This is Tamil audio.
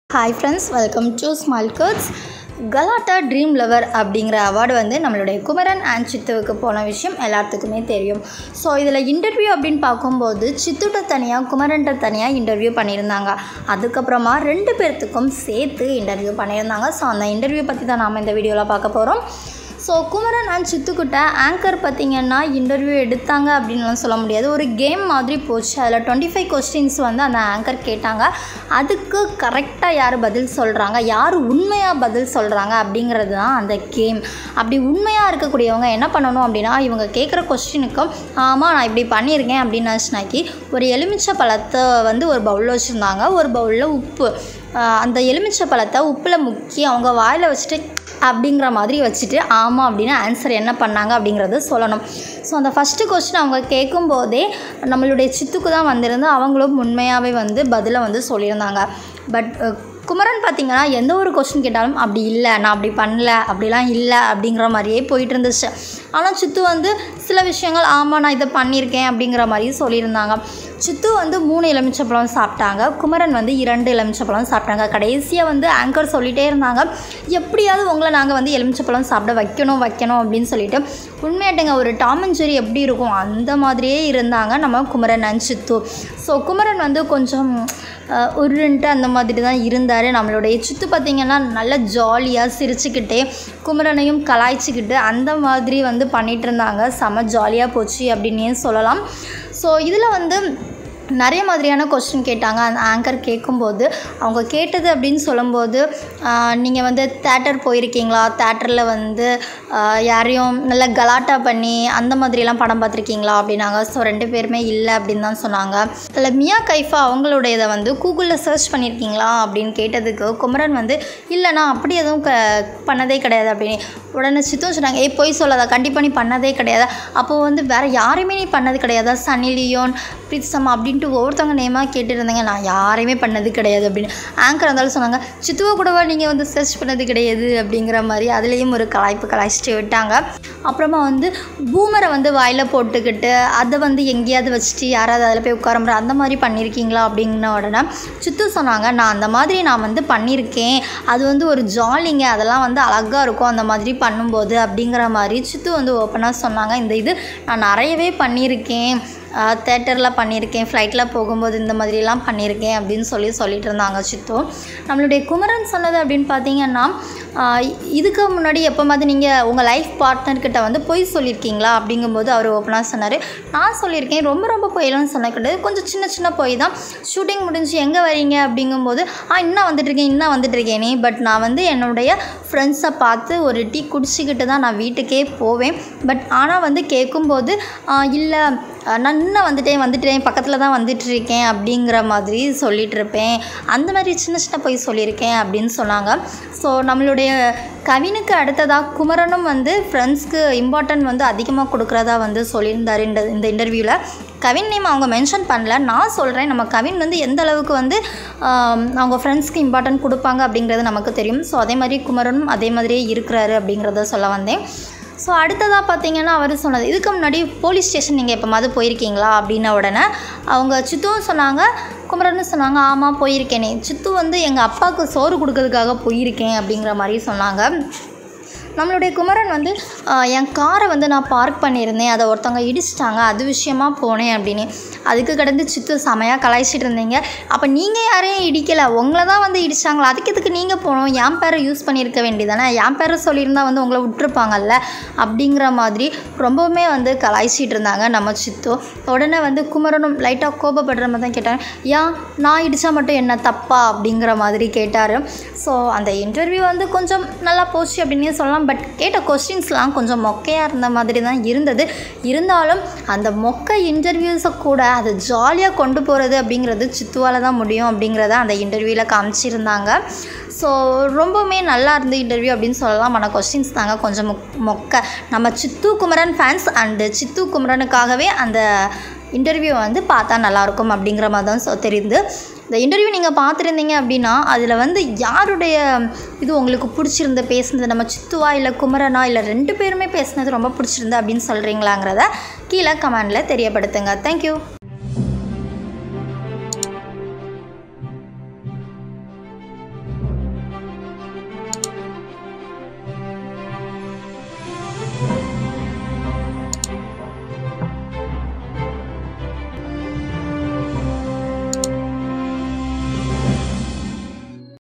hi friends welcome to smile கர்ட்ஸ் கலாட்டா ட்ரீம் லவர் அப்படிங்கிற அவார்டு வந்து நம்மளுடைய குமரன் அண்ட் சித்துவுக்கு போன விஷயம் எல்லாத்துக்குமே தெரியும் ஸோ இதில் இன்டர்வியூ அப்படின்னு பார்க்கும்போது சித்துட்ட தனியாக குமரன்ட்ட தனியாக இன்டர்வியூ பண்ணியிருந்தாங்க அதுக்கப்புறமா ரெண்டு பேர்த்துக்கும் சேர்த்து இன்டர்வியூ பண்ணியிருந்தாங்க ஸோ அந்த இன்டர்வியூ பற்றி தான் நாம் இந்த வீடியோவில் பார்க்க போகிறோம் ஸோ குமரன் அண்ட் சித்துக்கிட்ட ஆங்கர் பார்த்திங்கன்னா இன்டர்வியூ எடுத்தாங்க அப்படின்லாம் சொல்ல முடியாது ஒரு கேம் மாதிரி போச்சு அதில் டுவெண்ட்டி ஃபைவ் கொஸ்டின்ஸ் வந்து அந்த ஆங்கர் கேட்டாங்க அதுக்கு கரெக்டாக யார் பதில் சொல்கிறாங்க யார் உண்மையாக பதில் சொல்கிறாங்க அப்படிங்கிறது தான் அந்த கேம் அப்படி உண்மையாக இருக்கக்கூடியவங்க என்ன பண்ணணும் அப்படின்னா இவங்க கேட்குற கொஸ்டினுக்கும் ஆமாம் நான் இப்படி பண்ணியிருக்கேன் அப்படின்னு நினச்சினாக்கி ஒரு எலுமிச்சை பழத்தை வந்து ஒரு பவுலில் வச்சுருந்தாங்க ஒரு பவுலில் உப்பு ஆஹ் அந்த எலுமிச்சை பழத்தை உப்பில் முக்கி அவங்க வாயில் வச்சுட்டு அப்படிங்கிற மாதிரி வச்சுட்டு ஆமாம் அப்படின்னு ஆன்சர் என்ன பண்ணாங்க அப்படிங்கிறத சொல்லணும் ஸோ அந்த ஃபஸ்ட்டு கொஸ்டின் அவங்க கேட்கும்போதே நம்மளுடைய சித்துக்கு தான் வந்திருந்து அவங்களும் உண்மையாகவே வந்து பதிலை வந்து சொல்லியிருந்தாங்க பட் குமரன் பார்த்திங்கன்னா எந்த ஒரு கொஸ்டின் கேட்டாலும் அப்படி இல்லை நான் அப்படி பண்ணல அப்படிலாம் இல்லை அப்படிங்கிற மாதிரியே போயிட்டு இருந்துச்சு ஆனால் சித்து வந்து சில விஷயங்கள் ஆமாம் நான் இதை பண்ணியிருக்கேன் அப்படிங்கிற மாதிரி சொல்லியிருந்தாங்க சித்து வந்து மூணு எலுமிச்சப்பழம் சாப்பிட்டாங்க குமரன் வந்து இரண்டு எலுமிச்சப்பழம் சாப்பிட்டாங்க கடைசியாக வந்து ஆங்கர் சொல்லிகிட்டே இருந்தாங்க எப்படியாவது உங்களை நாங்கள் வந்து எலுமிச்சப்பழம் சாப்பிட வைக்கணும் வைக்கணும் அப்படின்னு சொல்லிட்டு உண்மையாட்டுங்க ஒரு டாம் அண்ட் ஜெரி எப்படி இருக்கும் அந்த மாதிரியே இருந்தாங்க நம்ம குமரன் அண்ட் சித்து ஸோ குமரன் வந்து கொஞ்சம் அஹ், உருன்ட்டு அந்த மாதிரி தான் இருந்தார் நம்மளுடைய சித்து பார்த்திங்கன்னா நல்லா ஜாலியாக சிரிச்சுக்கிட்டே குமரனையும் கலாய்ச்சிக்கிட்டு அந்த மாதிரி வந்து பண்ணிகிட்டு இருந்தாங்க செம ஜாலியாக போச்சு அப்படின்னே சொல்லலாம் ஸோ இதில் வந்து நிறைய மாதிரியான கொஸ்டின் கேட்டாங்க அந்த ஆங்கர் கேட்கும்போது அவங்க கேட்டது அப்படின்னு சொல்லும்போது நீங்கள் வந்து தேட்டர் போயிருக்கீங்களா தேட்டரில் வந்து ஆஹ், யாரையும் நல்லா கலாட்டா பண்ணி அந்த மாதிரிலாம் படம் பார்த்துருக்கீங்களா அப்படின்னாங்க ஸோ ரெண்டு பேருமே இல்லை அப்படின்னு தான் சொன்னாங்க அதில் மியா கைஃபா அவங்களுடையதை வந்து கூகுளில் சர்ச் பண்ணியிருக்கீங்களா அப்படின்னு கேட்டதுக்கு குமரன் வந்து இல்லை நான் அப்படி எதுவும் க பண்ணதே கிடையாது அப்படின்னு உடனே சித்தும் சொன்னாங்க ஏய் பொய் சொல்லாதா கண்டிப்பாக நீ பண்ணதே கிடையாது அப்போது வந்து வேறு யாரையுமே நீ பண்ணது கிடையாதா சன்னி லியோன் பிரீத்சம் அப்படின்ட்டு ஒவ்வொருத்தவங்க நேமாக கேட்டுருந்தீங்க நான் யாரையுமே பண்ணது கிடையாது அப்படின்னு ஆங்கர் இருந்தாலும் சொன்னாங்க சித்துவை கூடவா நீங்கள் வந்து சர்ச் பண்ணது கிடையாது அப்படிங்கிற மாதிரி அதுலேயும் ஒரு கலாய்ப்பு கலாய்ச்சிட்டு விட்டாங்க அப்புறமா வந்து பூமரை வந்து வாயில் போட்டுக்கிட்டு அதை வந்து எங்கேயாவது வச்சுட்டு யாராவது அதில் போய் உட்கார அந்த மாதிரி பண்ணியிருக்கீங்களா அப்படின்ன உடனே சித்து சொன்னாங்க நான் அந்த மாதிரி நான் வந்து பண்ணியிருக்கேன் அது வந்து ஒரு ஜாலிங்க அதெல்லாம் வந்து அழகாக இருக்கும் அந்த மாதிரி பண்ணும்போது அப்படிங்கிற மாதிரி சித்து வந்து ஓப்பனாக சொன்னாங்க இந்த இது நான் நிறையவே பண்ணியிருக்கேன் தேட்டரில் பண்ணியிருக்கேன் ஃப்ளைட்டில் போகும்போது இந்த மாதிரிலாம் பண்ணியிருக்கேன் அப்படின்னு சொல்லி சொல்லிட்டு இருந்தாங்க சித்து நம்மளுடைய குமரன் சொன்னது அப்படின்னு பார்த்தீங்கன்னா ஆஹ் இதுக்கு முன்னாடி எப்போமாவது நீங்கள் உங்கள் லைஃப் பார்ட்னர்கிட்ட வந்து பொய் சொல்லியிருக்கீங்களா அப்படிங்கும்போது அவர் ஓப்பனாக சொன்னார் நான் சொல்லியிருக்கேன் ரொம்ப ரொம்ப பொய்லாம் சொன்ன கிடையாது கொஞ்சம் சின்ன சின்ன பொய் தான் ஷூட்டிங் முடிஞ்சு எங்கே வரீங்க அப்படிங்கும்போது ஆ இன்னும் வந்துட்டுருக்கேன் இன்னும் வந்துட்டுருக்கேனே பட் நான் வந்து என்னுடைய ஃப்ரெண்ட்ஸை பார்த்து ஒரு டீ குடிச்சிக்கிட்டு தான் நான் வீட்டுக்கே போவேன் பட் ஆனால் வந்து கேட்கும்போது இல்லை நான் இன்னும் வந்துட்டேன் வந்துட்டேன் பக்கத்தில் தான் வந்துட்டுருக்கேன் அப்படிங்கிற மாதிரி சொல்லிட்டு இருப்பேன் அந்த மாதிரி சின்ன சின்ன பொய் சொல்லியிருக்கேன் அப்படின்னு சொன்னாங்க ஸோ நம்மளுடைய கவினுக்கு அடுத்ததாக குமரனும் வந்து ஃப்ரெண்ட்ஸ்க்கு இம்பார்ட்டன்ட் வந்து அதிகமாக கொடுக்குறதா வந்து சொல்லியிருந்தார் இந்த இந்த இன்டர்வியூவில் கவின் நேம் அவங்க மென்ஷன் பண்ணல நான் சொல்கிறேன் நம்ம கவின் வந்து எந்த அளவுக்கு வந்து ஆம், அவங்க ஃப்ரெண்ட்ஸ்க்கு இம்பார்ட்டன்ட் கொடுப்பாங்க அப்படிங்கிறது நமக்கு தெரியும் ஸோ அதே மாதிரி குமரனும் அதே மாதிரியே இருக்கிறாரு அப்படிங்கிறத சொல்ல வந்தேன் ஸோ அடுத்ததாக பார்த்தீங்கன்னா அவர் சொன்னது இதுக்கு முன்னாடி போலீஸ் ஸ்டேஷன் நீங்கள் எப்போமாவது போயிருக்கீங்களா அப்படின்ன உடனே அவங்க சித்துவும் சொன்னாங்க குமரனும் சொன்னாங்க ஆமாம் போயிருக்கேனே சித்து வந்து எங்கள் அப்பாவுக்கு சோறு கொடுக்கறதுக்காக போயிருக்கேன் அப்படிங்கிற மாதிரி சொன்னாங்க நம்மளுடைய குமரன் வந்து ஆஹ், என் காரை வந்து நான் பார்க் பண்ணியிருந்தேன் அதை ஒருத்தவங்க இடிச்சிட்டாங்க அது விஷயமா போனேன் அப்படின்னு அதுக்கு கடந்து சித்து செமையாக கலாய்ச்சிட்டு இருந்தீங்க அப்போ நீங்கள் யாரையும் இடிக்கலை உங்களை தான் வந்து இடிச்சாங்களா அதுக்கு எதுக்கு நீங்கள் போகணும் என் பேரை யூஸ் பண்ணியிருக்க வேண்டியதானே என் பேரை சொல்லியிருந்தா வந்து உங்களை விட்டுருப்பாங்கல்ல அப்படிங்கிற மாதிரி ரொம்பவுமே வந்து கலாய்ச்சிட்டு இருந்தாங்க நம்ம சித்து உடனே வந்து குமரனும் லைட்டாக கோபப்படுற மாதிரி தான் கேட்டாங்க ஏன் நான் இடித்தா மட்டும் என்ன தப்பா அப்படிங்கிற மாதிரி கேட்டார் ஸோ அந்த இன்டர்வியூ வந்து கொஞ்சம் நல்லா போச்சு அப்படின்னே சொல்லலாம் பட் கேட்ட கொஸ்டின்ஸ்லாம் கொஞ்சம் மொக்கையாக இருந்த மாதிரி தான் இருந்தது இருந்தாலும் அந்த மொக்க இன்டர்வியூஸை கூட அதை ஜாலியாக கொண்டு போகிறது அப்படிங்கிறது சித்துவால் தான் முடியும் அப்படிங்கிறத அந்த இன்டர்வியூவில் காமிச்சிருந்தாங்க ஸோ ரொம்பவுமே நல்லா இருந்த இன்டர்வியூ அப்படின்னு சொல்லலாம் ஆனால் கொஸ்டின்ஸ் தாங்க கொஞ்சம் மொக் மொக்க நம்ம சித்து குமரன் ஃபேன்ஸ் அண்டு சித்து குமரனுக்காகவே அந்த இன்டர்வியூ வந்து பார்த்தா நல்லாயிருக்கும் அப்படிங்கிற மாதிரி தான் சொ தெரியுது இந்த இன்டர்வியூ நீங்கள் பார்த்துருந்தீங்க அப்படின்னா அதில் வந்து யாருடைய இது உங்களுக்கு பிடிச்சிருந்து பேசுனது நம்ம சித்துவா இல்லை குமரனா இல்லை ரெண்டு பேருமே பேசுனது ரொம்ப பிடிச்சிருந்து அப்படின்னு சொல்கிறீங்களாங்கிறத கீழே கமெண்டில் தெரியப்படுத்துங்க தேங்க்யூ